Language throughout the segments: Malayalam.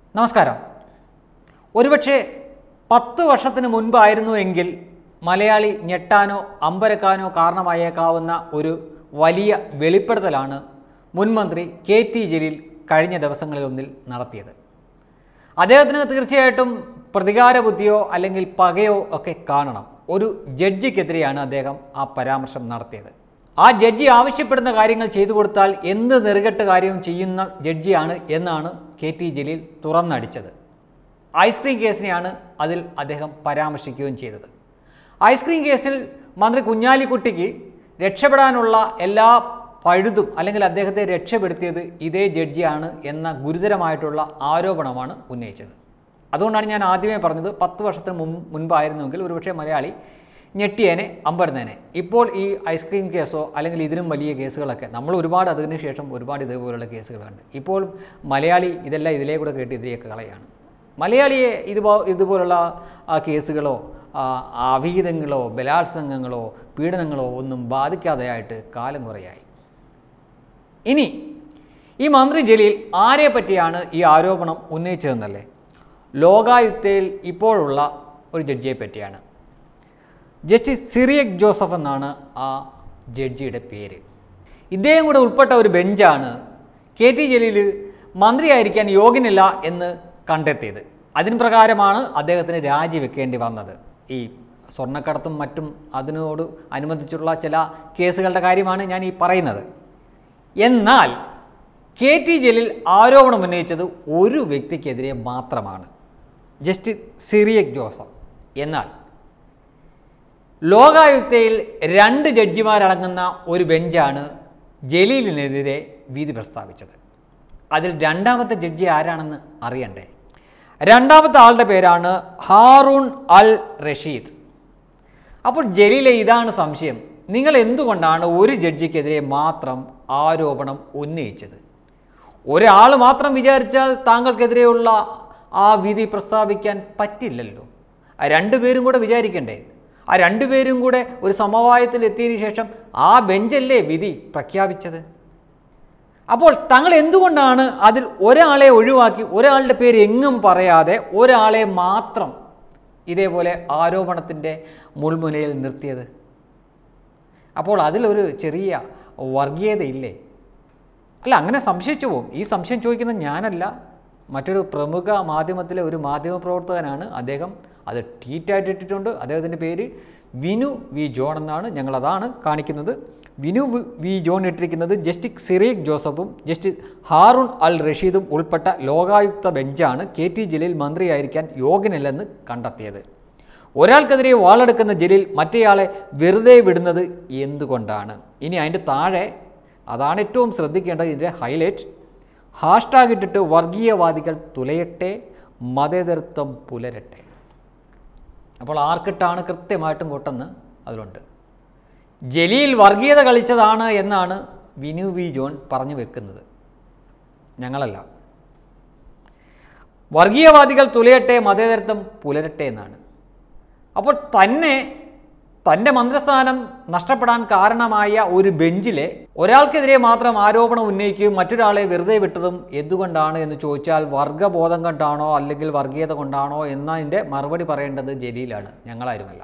നമസ്കാരം ഒരുപക്ഷെ പത്ത് വർഷത്തിന് മുൻപായിരുന്നു എങ്കിൽ മലയാളി ഞെട്ടാനോ അമ്പരക്കാനോ കാരണമായേക്കാവുന്ന ഒരു വലിയ വെളിപ്പെടുത്തലാണ് മുൻമന്ത്രി കെ ടി ജലീൽ കഴിഞ്ഞ ദിവസങ്ങളിലൊന്നിൽ നടത്തിയത് അദ്ദേഹത്തിന് തീർച്ചയായിട്ടും പ്രതികാര ബുദ്ധിയോ അല്ലെങ്കിൽ പകയോ ഒക്കെ കാണണം ഒരു ജഡ്ജിക്കെതിരെയാണ് അദ്ദേഹം ആ പരാമർശം നടത്തിയത് ആ ജഡ്ജി ആവശ്യപ്പെടുന്ന കാര്യങ്ങൾ ചെയ്തു കൊടുത്താൽ എന്ത് നെറുകെട്ട് കാര്യവും ചെയ്യുന്ന ജഡ്ജിയാണ് എന്നാണ് കെ ടി ജലീൽ തുറന്നടിച്ചത് ഐസ്ക്രീം കേസിനെയാണ് അതിൽ അദ്ദേഹം പരാമർശിക്കുകയും ചെയ്തത് ഐസ്ക്രീം കേസിൽ മന്ത്രി കുഞ്ഞാലിക്കുട്ടിക്ക് രക്ഷപ്പെടാനുള്ള എല്ലാ പഴുതും അല്ലെങ്കിൽ അദ്ദേഹത്തെ രക്ഷപ്പെടുത്തിയത് ഇതേ ജഡ്ജിയാണ് എന്ന ഗുരുതരമായിട്ടുള്ള ആരോപണമാണ് ഉന്നയിച്ചത് അതുകൊണ്ടാണ് ഞാൻ ആദ്യമേ പറഞ്ഞത് പത്ത് വർഷത്തിന് മുൻ മുൻപായിരുന്നുവെങ്കിൽ ഒരുപക്ഷെ മലയാളി ഞെട്ടിയേനെ അമ്പരുന്നേനെ ഇപ്പോൾ ഈ ഐസ്ക്രീം കേസോ അല്ലെങ്കിൽ ഇതിനും വലിയ കേസുകളൊക്കെ നമ്മൾ ഒരുപാട് അതിന് ശേഷം ഒരുപാട് ഇതേപോലുള്ള കേസുകൾ കണ്ട് ഇപ്പോൾ മലയാളി ഇതെല്ലാം ഇതിലേ കൂടെ കേട്ട് ഇതിലേക്ക് കളയാണ് മലയാളിയെ ഇതുപോ ഇതുപോലുള്ള ആ, കേസുകളോ ആ, അവിഹിതങ്ങളോ ബലാത്സംഗങ്ങളോ പീഡനങ്ങളോ ഒന്നും ബാധിക്കാതെയായിട്ട് കാലം കുറയായി ഇനി ഈ മന്ത്രി ജലീൽ ആരെ പറ്റിയാണ് ഈ ആരോപണം ഉന്നയിച്ചതെന്നല്ലേ ലോകായുക്തയിൽ ഇപ്പോഴുള്ള ഒരു ജഡ്ജിയെ പറ്റിയാണ് ജസ്റ്റിസ് സിറിയക് ജോസഫ് എന്നാണ് ആ ജഡ്ജിയുടെ പേര് ഇദ്ദേഹം കൂടെ ഉൾപ്പെട്ട ഒരു ബെഞ്ചാണ് കെ ടി ജലീൽ മന്ത്രിയായിരിക്കാൻ യോഗ്യനില്ല എന്ന് കണ്ടെത്തിയത് അതിന് പ്രകാരമാണ് അദ്ദേഹത്തിന് രാജിവെക്കേണ്ടി വന്നത് ഈ സ്വർണ്ണക്കടത്തും മറ്റും അതിനോട് അനുബന്ധിച്ചുള്ള ചില കേസുകളുടെ കാര്യമാണ് ഞാൻ ഈ പറയുന്നത് എന്നാൽ കെ ടി ജലീൽ ആരോപണം ഉന്നയിച്ചത് ഒരു വ്യക്തിക്കെതിരെ മാത്രമാണ് ജസ്റ്റിസ് സിറിയക് ജോസഫ് എന്നാൽ ലോകായുക്തയിൽ രണ്ട് ജഡ്ജിമാരടങ്ങുന്ന ഒരു ബെഞ്ചാണ് ജലീലിനെതിരെ വിധി പ്രസ്താവിച്ചത് അതിൽ രണ്ടാമത്തെ ജഡ്ജി ആരാണെന്ന് അറിയണ്ടേ രണ്ടാമത്തെ ആളുടെ പേരാണ് ഹാറൂൺ അൽ റഷീദ് അപ്പോൾ ജലീലെ ഇതാണ് സംശയം നിങ്ങൾ എന്തുകൊണ്ടാണ് ഒരു ജഡ്ജിക്കെതിരെ മാത്രം ആരോപണം ഉന്നയിച്ചത് ഒരാൾ മാത്രം വിചാരിച്ചാൽ താങ്കൾക്കെതിരെയുള്ള ആ വിധി പ്രസ്താവിക്കാൻ പറ്റില്ലല്ലോ ആ രണ്ടുപേരും കൂടെ വിചാരിക്കണ്ടേ ആ രണ്ടുപേരും കൂടെ ഒരു സമവായത്തിൽ എത്തിയതിനു ശേഷം ആ ബെഞ്ചല്ലേ വിധി പ്രഖ്യാപിച്ചത് അപ്പോൾ തങ്ങൾ എന്തുകൊണ്ടാണ് അതിൽ ഒരാളെ ഒഴിവാക്കി ഒരാളുടെ പേര് എങ്ങും പറയാതെ ഒരാളെ മാത്രം ഇതേപോലെ ആരോപണത്തിൻ്റെ മുൾമുനയിൽ നിർത്തിയത് അപ്പോൾ അതിലൊരു ചെറിയ വർഗീയതയില്ലേ അല്ല അങ്ങനെ സംശയിച്ചു പോകും ഈ സംശയം ചോദിക്കുന്നത് ഞാനല്ല മറ്റൊരു പ്രമുഖ മാധ്യമത്തിലെ ഒരു മാധ്യമപ്രവർത്തകനാണ് അദ്ദേഹം അത് ട്വീറ്റായിട്ട് ഇട്ടിട്ടുണ്ട് അദ്ദേഹത്തിൻ്റെ പേര് വിനു വി ജോൺ എന്നാണ് ഞങ്ങളതാണ് കാണിക്കുന്നത് വിനു വി- വി ജോൺ ഇട്ടിരിക്കുന്നത് ജസ്റ്റിസ് സിറീഖ് ജോസഫും ജസ്റ്റിസ് ഹാറൂൺ അൽ റഷീദും ഉൾപ്പെട്ട ലോകായുക്ത ബെഞ്ചാണ് കെ ടി ജലീൽ മന്ത്രിയായിരിക്കാൻ യോഗ്യനല്ലെന്ന് കണ്ടെത്തിയത് ഒരാൾക്കെതിരെ വാളെടുക്കുന്ന ജലീൽ മറ്റേയാളെ വെറുതെ വിടുന്നത് എന്തുകൊണ്ടാണ് ഇനി അതിൻ്റെ താഴെ അതാണ് ഏറ്റവും ശ്രദ്ധിക്കേണ്ടത് ഇതിൻ്റെ ഹൈലൈറ്റ് ഹാഷ്ടാഗ് ഇട്ടിട്ട് വർഗീയവാദികൾ തുലയട്ടെ മതേതരത്വം പുലരട്ടെ അപ്പോൾ ആർക്കിട്ടാണ് കൃത്യമായിട്ടും കൊട്ടെന്ന് അതിലുണ്ട് ജലീൽ വർഗീയത കളിച്ചതാണ് എന്നാണ് വിനു വി ജോൺ പറഞ്ഞു വെക്കുന്നത് ഞങ്ങളല്ല വർഗീയവാദികൾ തുലയട്ടെ മതേതരത്വം പുലരട്ടെ എന്നാണ് അപ്പോൾ തന്നെ തൻ്റെ മന്ത്രിസ്ഥാനം നഷ്ടപ്പെടാൻ കാരണമായ ഒരു ബെഞ്ചിലെ ഒരാൾക്കെതിരെ മാത്രം ആരോപണം ഉന്നയിക്കുകയും മറ്റൊരാളെ വെറുതെ വിട്ടതും എന്തുകൊണ്ടാണ് എന്ന് ചോദിച്ചാൽ വർഗബോധം കൊണ്ടാണോ അല്ലെങ്കിൽ വർഗീയത കൊണ്ടാണോ എന്നതിൻ്റെ മറുപടി പറയേണ്ടത് ജലീലാണ് ഞങ്ങളാരുമല്ല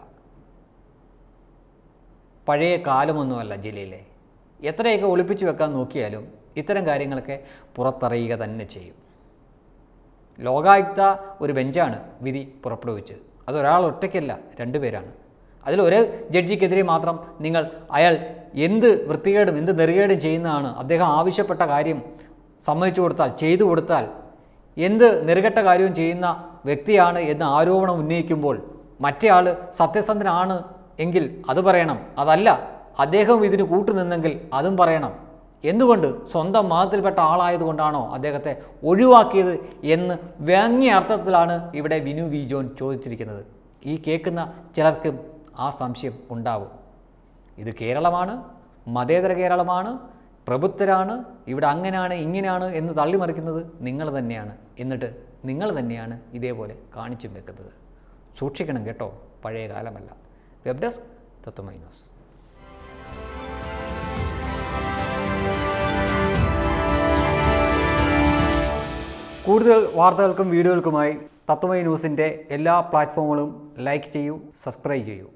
പഴയ കാലമൊന്നുമല്ല ജില്ലയിലെ എത്രയൊക്കെ ഒളിപ്പിച്ചു വെക്കാൻ നോക്കിയാലും ഇത്തരം കാര്യങ്ങളൊക്കെ പുറത്തറിയുക തന്നെ ചെയ്യും ലോകായുക്ത ഒരു ബെഞ്ചാണ് വിധി പുറപ്പെടുവിച്ചത് അതൊരാൾ ഒറ്റയ്ക്കല്ല രണ്ടുപേരാണ് അതിലൊരു ജഡ്ജിക്കെതിരെ മാത്രം നിങ്ങൾ അയാൾ എന്ത് വൃത്തികേടും എന്ത് നെറുകേടും ചെയ്യുന്നതാണ് അദ്ദേഹം ആവശ്യപ്പെട്ട കാര്യം സമ്മതിച്ചു കൊടുത്താൽ ചെയ്തു കൊടുത്താൽ എന്ത് നെറുകെട്ട കാര്യവും ചെയ്യുന്ന വ്യക്തിയാണ് എന്ന് ആരോപണം ഉന്നയിക്കുമ്പോൾ മറ്റേ ആൾ സത്യസന്ധനാണ് എങ്കിൽ അത് പറയണം അതല്ല അദ്ദേഹം ഇതിന് കൂട്ടുനിന്നെങ്കിൽ അതും പറയണം എന്തുകൊണ്ട് സ്വന്തം മതത്തിൽപ്പെട്ട ആളായതുകൊണ്ടാണോ അദ്ദേഹത്തെ ഒഴിവാക്കിയത് എന്ന് വ്യംഗ്യ അർത്ഥത്തിലാണ് ഇവിടെ വിനു വി ജോൺ ചോദിച്ചിരിക്കുന്നത് ഈ കേൾക്കുന്ന ചിലർക്കും ആ സംശയം ഉണ്ടാവും ഇത് കേരളമാണ് മതേതര കേരളമാണ് പ്രബുദ്ധരാണ് ഇവിടെ അങ്ങനെയാണ് ഇങ്ങനെയാണ് എന്ന് തള്ളിമറിക്കുന്നത് നിങ്ങൾ തന്നെയാണ് എന്നിട്ട് നിങ്ങൾ തന്നെയാണ് ഇതേപോലെ കാണിച്ചും വെക്കുന്നത് സൂക്ഷിക്കണം കേട്ടോ പഴയ കാലമല്ല വെബ് ഡെസ്ക് തത്വമൈനോസ് കൂടുതൽ വാർത്തകൾക്കും വീഡിയോകൾക്കുമായി തത്വമൈ ന്യൂസിൻ്റെ എല്ലാ പ്ലാറ്റ്ഫോമുകളും ലൈക്ക് ചെയ്യൂ സബ്സ്ക്രൈബ് ചെയ്യൂ